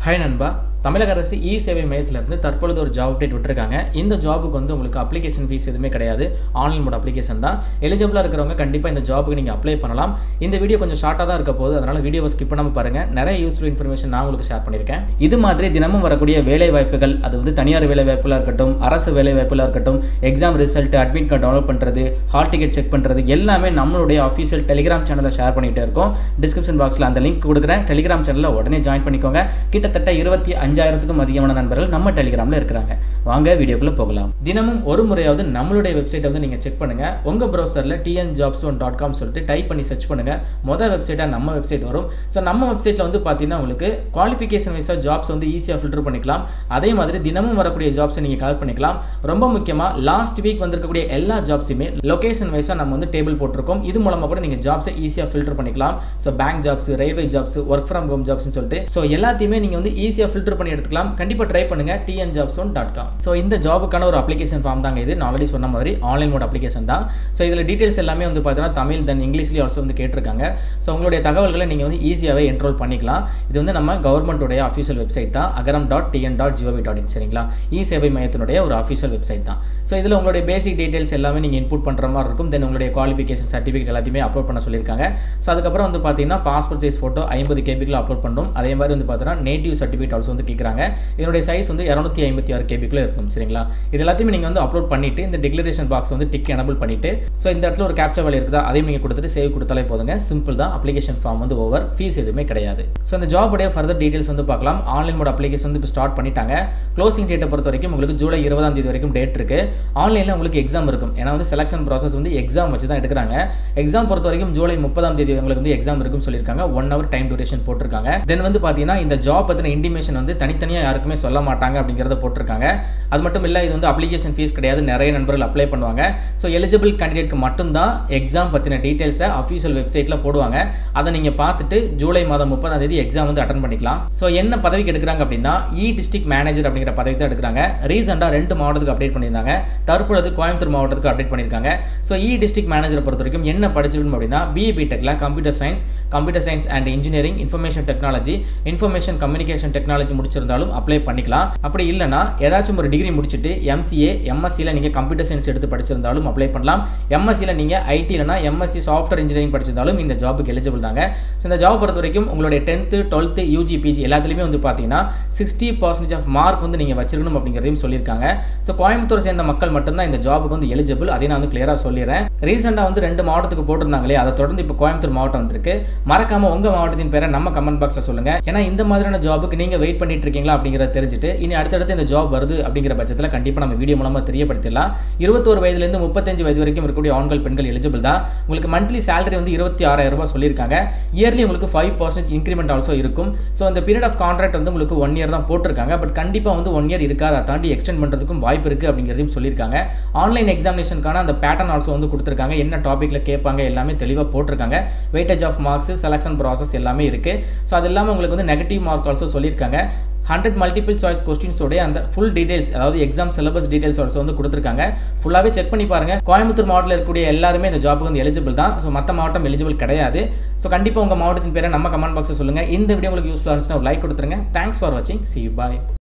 hi நண்பா தமிழக அரசு இ சேவை மையத்திலிருந்து தற்பொழுது ஒரு ஜாப் அப்டேட் விட்டுருக்காங்க இந்த ஜாபுக்கு வந்து உங்களுக்கு அப்ளிகேஷன் ஃபீஸ் எதுவுமே கிடையாது ஆன்லைன் மோட் அப்ளிகேஷன் தான் எலிஜிபிளாக இருக்கிறவங்க கண்டிப்பாக இந்த ஜாபுக்கு நீங்கள் அப்ளை பண்ணலாம் இந்த வீடியோ கொஞ்சம் ஷார்ட்டாக தான் இருக்க போகுது அதனால் வீடியோவை ஸ்கிப் பண்ணாமல் பாருங்கள் நிறைய யூஸ்ஃபுல் இன்ஃபர்மேஷன் நான் உங்களுக்கு ஷேர் பண்ணியிருக்கேன் இது மாதிரி தினமும் வரக்கூடிய வேலை வாய்ப்புகள் அது வந்து தனியார் வேலை வாய்ப்புகளாக இருக்கட்டும் அரசு வேலை வாய்ப்புகளாக இருக்கட்டும் exam result admit card download பண்ணுறது ஹால் டிக்கெட் செக் பண்ணுறது எல்லாமே நம்மளுடைய அஃபீஷியல் டெலிகிராம் சேனலில் ஷேர் பண்ணிகிட்டே இருக்கோம் டிஸ்கிரிப்ஷன் பாக்ஸில் அந்த லிங்க் கொடுக்குறேன் டெலிகிராம் சேனலில் உடனே ஜாயின் பண்ணிக்கோங்க கிட்டத்தட்ட இருபத்தி அஞ்சாயிரத்துக்கும் அதிகமான நண்பர்கள் நம்ம டெலிகிராமில் இருக்கிறாங்க வாங்க வீடியோக்குள்ளே போகலாம் தினமும் ஒரு முறையாவது நம்மளுடைய வெப்சைட்டை வந்து நீங்கள் செக் பண்ணுங்கள் உங்கள் ப்ரௌசரில் TN jobs one dot com சொல்லிட்டு டைப் பண்ணி சர்ச் பண்ணுங்கள் மொதல் வெப்சைட்டாக நம்ம வெப்சைட் வரும் ஸோ நம்ம வெப்சைட்டில் வந்து பார்த்தீங்கன்னா உங்களுக்கு குவாலிஃபிகேஷன் வைஸாக ஜாப்ஸ் வந்து ஈஸியாக ஃபில்டர் பண்ணிக்கலாம் அதே மாதிரி தினமும் வரக்கூடிய ஜாப்ஸை நீங்கள் கலெக்ட் பண்ணிக்கலாம் ரொம்ப முக்கியமாக லாஸ்ட் வீக் வந்திருக்கக்கூடிய எல்லா ஜாப்ஸுமே லொகேஷன் வைஸாக நம்ம வந்து டேபிள் போட்டிருக்கோம் இது மூலமாக கூட நீங்கள் ஜாப்ஸை ஈஸியாக ஃபில்டர் பண்ணிக்கலாம் so bank jobs railway jobs work from home ஜாப்ஸ்னு சொல்லிட்டு ஸோ எல்லாத்தையுமே நீங்கள் வந்து ஈஸியாக ஃபில்டர் பண்ணி எடுத்துக்கலாம் கண்டிப்பாக ட்ரை பண்ணுங்க TN jobs one dot com so இந்த ஜாபுக்கான ஒரு அப்ளிகேஷன் ஃபார்ம் தாங்க இது நான் ஆல்ரெடி சொன்ன மாதிரி ஆன்லைன் மோட் அப்ளிகேஷன் தான் ஸோ இதில் டீட்டெயில்ஸ் எல்லாமே வந்து பார்த்தீங்கன்னா தமிழ் தென் இங்கிலீஷ்லேயும் ஆல்சோ வந்து கேட்டிருக்காங்க ஸோ உங்களுடைய தகவல்களை நீங்கள் வந்து ஈஸியாகவே என்ரோல் பண்ணிக்கலாம் இது வந்து நம்ம கவர்மெண்ட்டுடைய அஃபீஷியல் வெப்சைட் தான் Agaram dot TN dot G O V dot in சரிங்களா இ சேவை மையத்தினுடைய ஒரு அஃபீஷியல் வெப்சைட் தான் ஸோ இதில் உங்களுடைய பேசிக் டீட்டெயில்ஸ் எல்லாமே நீங்கள் இன்புட் பண்ணுற மாதிரி இருக்கும் தென் உங்களுடைய குவாலிஃபிகேஷன் சர்டிஃபிகேட் எல்லாத்தையுமே அப்லோட் பண்ண சொல்லியிருக்காங்க ஸோ அதுக்கப்புறம் வந்து பார்த்தீங்கன்னா பாஸ்போர்ட் சைஸ் ஃபோட்டோ ஐம்பது கேபிக்குள்ள அப்லோட் பண்ணுறோம் அதே மாதிரி வந்து பார்த்தீங்கன்னா நேட்டிவ் சர்டிஃபிகேட் ஆல்சோ வந்து கேட்குறாங்க இதனுடைய சைஸ் வந்து இரநூத்தி ஐம்பத்தி ஆறு கேபிக்குள்ளே இருக்கும் சரிங்களா இது எல்லாத்தையுமே நீங்கள் வந்து அப்லோட் பண்ணிவிட்டு இந்த டிக்ளரேஷன் பாக்ஸ் வந்து டிக் எனபிள் பண்ணிவிட்டு ஸோ இந்த இடத்துல ஒரு கேப்சா வேலை இருக்குதா அதையும் நீங்கள் கொடுத்துட்டு சேவ் கொடுத்தாலே போதுங்க சிம்பிள் தான் அப்ளிகேஷன் ஃபார்ம் வந்து ஓவர் ஃபீஸ் எதுவுமே கிடையாது ஸோ இந்த ஜாபுடைய ஃபர்தர் டீட்டெயில்ஸ் வந்து பார்க்கலாம் ஆன்லைன் மோட் அப்ளிகேஷன் வந்து இப்போ ஸ்டார்ட் பண்ணிட்டாங்க க்ளோசிங் டேட்டை பொறுத்த வரைக்கும் உங்களுக்கு ஜூலை இருபதாம் தேதி வரைக்கும் டேட் இருக்குது ஆன்லைனில் உங்களுக்கு எக்ஸாம் இருக்கும் ஏன்னா வந்து செலக்ஷன் ப்ராசஸ் வந்து எக்ஸாம் வச்சு தான் எடுக்கிறாங்க எக்ஸாம் பொறுத்த வரைக்கும் ஜூலை முப்பதாம் தேதி உங்களுக்கு வந்து எக்ஸாம் இருக்குன்னு சொல்லியிருக்காங்க ஒன் ஹவர் டைம் டூரேஷன் போட்டிருக்காங்க தென் வந்து பார்த்தீங்கன்னா இந்த ஜாப் பற்றின இன்டிமேஷன் வந்து தனித்தனியாக யாருக்குமே சொல்ல மாட்டாங்க அப்படிங்கிறத போட்டிருக்காங்க அது மட்டும் இல்லை இது வந்து அப்ளிகேஷன் ஃபீஸ் கிடையாது நிறைய நண்பர்கள் அப்ளை பண்ணுவாங்க ஸோ எலிஜிபிள் கேண்டிடேட்க்கு மட்டும்தான் எக்ஸாம் பற்றின டீட்டெயில்ஸை அஃபீஷியல் வெப்சைட்டில் போடுவாங்க அதை நீங்கள் பார்த்துட்டு ஜூலை மாதம் முப்பதாம் தேதி எக்ஸாம் வந்து அட்டன் பண்ணிக்கலாம் ஸோ என்ன பதவிக்கு எடுக்கிறாங்க அப்படின்னா இ டிஸ்ட்ரிக்ட் மேனேஜர் அப்படிங்கிற பதவி தான் எடுக்கிறாங்க ரீசெண்டாக ரெண்டு மாவட்டத்துக்கு அப்டேட் பண்ணியிருந்தாங்க தற்பொழுது கோயம்புத்தூர் மாவட்டத்துக்கு அப்டேட் பண்ணியிருக்காங்க ஸோ இ டிஸ்ட்ரிக்ட் மேனேஜரை பொறுத்த வரைக்கும் என்ன படிச்சிருக்கணும் அப்படின்னா பிஏ பிடெக்கில் computer science computer science and engineering information technology information communication technology முடிச்சிருந்தாலும் அப்ளை பண்ணிக்கலாம் அப்படி இல்லைனா ஏதாச்சும் ஒரு டிகிரி முடிச்சுட்டு எம்சிஏ எம்எஸ்சியில் நீங்கள் கம்ப்யூட்டர் சயின்ஸ் எடுத்து படிச்சிருந்தாலும் அப்ளை பண்ணலாம் எம்எஸ்சியில் நீங்கள் ஐடி இல்லைனா எம்எஸ்சி சாஃப்ட்வேர் இன்ஜினியரிங் படிச்சிருந்தாலும் இந்த ஜாபுக்கு எலிஜிபிள் தாங்க ஸோ இந்த ஜாப் பொறுத்த வரைக்கும் உங்களுடைய டென்த்து டுவெல்த்து யூஜி பிஜி எல்லாத்துலேயுமே வந்து பார்த்தீங்கன்னா சிக்ஸ்டி பர்சன்டேஜ் ஆஃப் மார்க் வந்து நீங்கள் வச்சிருக்கணும் அப்படிங்கிறதையும் சொல்லியிருக்காங்க ஸோ கோயம்புத்தூர் சேர்ந்த மக்கள் மட்டும்தான் இந்த ஜாபுக்கு வந்து எலிஜிபிள் அதை நான் வந்து கிளியராக சொல்லிடுறேன் ரீசெண்டாக வந்து ரெண்டு மாவட்டத்துக்கு போட்டிருந்தாங்களே அதை தொடர்ந்து இப்போ கோயம்புத்தூர் மாவட்டம் வந்திருக்கு மறக்காம உங்கள் மாவட்டத்தின் பேரை நம்ம கமெண்ட் பாக்ஸில் சொல்லுங்கள் ஏன்னா இந்த மாதிரியான ஜாபுக்கு நீங்கள் வெயிட் பண்ணிட்டு இருக்கீங்களா அப்படிங்கிறத தெரிஞ்சுட்டு இனி அடுத்தடுத்து இந்த ஜாப் வருது அப்படிங்கிற பட்சத்தில் கண்டிப்பாக நம்ம வீடியோ மூலமாக தெரியப்படுத்திடலாம் இருபத்தோரு வயதுலேருந்து முப்பத்தஞ்சு வயது வரைக்கும் இருக்கக்கூடிய ஆண்கள் பெண்கள் எலிஜிபிள் தான் உங்களுக்கு மந்த்லி சேலரி வந்து இருபத்தி ஆறாயிரம் ரூபாய் சொல்லியிருக்காங்க இயர்லி உங்களுக்கு ஃபைவ் பர்சன்டேஜ் இன்க்ரிமெண்ட் ஆல்சோ இருக்கும் ஸோ அந்த பீரியட் ஆஃப் கான்ட்ராக்ட் வந்து உங்களுக்கு ஒன் இயர் தான் போட்டிருக்காங்க பட் கண்டிப்பாக வந்து ஒன் இயர் இருக்காது அதை தாண்டி எக்ஸ்டெண்ட் பண்ணுறதுக்கும் வாய்ப்பு இருக்குது அப்படிங்கிறதையும் சொல்லியிருக்காங்க ஆன்லைன் எக்ஸாமினேஷனுக்கான அந்த பேட்டர்ன் ஆல்சோ வந்து கொடுத்துருக்காங்க என்ன டாப்பிக்கில் கேட்பாங்க எல்லாமே தெளிவாக போட்டிருக்காங்க weightage of marks selection process எல்லாமே இருக்குது ஸோ அது இல்லாமல் உங்களுக்கு வந்து நெகட்டிவ் மார்க் ஆல்சோ சொல்லியிருக்காங்க ஹண்ட்ரட் மல்டிபிள் சாய்ஸ் கொஸ்டின்ஸோடைய அந்த ஃபுல் டீடைல்ஸ் அதாவது எக்ஸாம் சிலபஸ் டீடைல்ஸ் ஆல்சோ வந்து கொடுத்துருக்காங்க ஃபுல்லாகவே செக் பண்ணி பாருங்கள் கோயம்புத்தூர் மாவட்டத்தில் இருக்கக்கூடிய எல்லாருமே இந்த ஜாப்புக்கு வந்து எலிஜிபிள் தான் ஸோ மற்ற மாவட்டம் எலிஜிபிள் கிடையாது ஸோ கண்டிப்பாக உங்கள் மாவட்டத்தின் பேரை நம்ம கமெண்ட் பாக்ஸில் சொல்லுங்கள் இந்த வீடியோ உங்களுக்கு யூஸ்ஃபுல்லாக இருந்துச்சுன்னா ஒரு லைக் கொடுத்துருங்க தேங்க்ஸ் ஃபார் வாட்சிங் சி பாய்